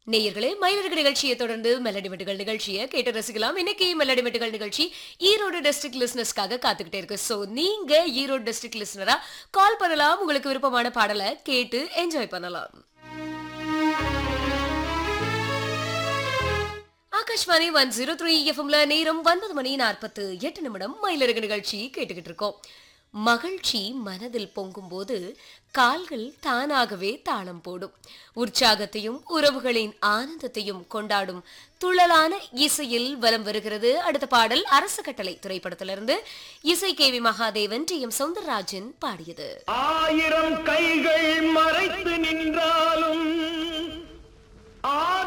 நேயர்களே மயிலருக்கு நிகழ்ச்சியை தொடர்ந்து மெலடி மெட்டுகள் நிகழ்ச்சியை கேட்டு ரசிக்கலாம் இன்னைக்கு மெலடி மெட்டுகள் நிகழ்ச்சி ஈரோடு டிஸ்ட்ரிக்ட் லிசனர்ஸ்க்காக காத்துக்கிட்டே இருக்கு சோ நீங்க ஈரோடு டிஸ்ட்ரிக்ட் லிசனரா கால் பண்ணலாம் உங்களுக்கு விருப்பமான பாடலை கேட்டு என்ஜாய் பண்ணலாம் ஆகாஷ்வாணி ஒன் ஜீரோ த்ரீ எஃப்எம்ல நேரம் ஒன்பது மணி நாற்பத்து எட்டு நிமிடம் மயிலருகு நிகழ்ச்சி கேட்டுக்கிட்டு இருக்கோம் மகிழ்ச்சி மனதில் பொங்கும் போது கால்கள் தானாகவே தாளம் போடும் உற்சாகத்தையும் உறவுகளின் ஆனந்தத்தையும் கொண்டாடும் துள்ளலான இசையில் வலம் வருகிறது அடுத்த பாடல் அரச கட்டளை திரைப்படத்திலிருந்து இசை K V Mahadevan T M Soundararajan பாடியது ஆயிரம் கைகள் மறைத்து நின்றாலும் ஆ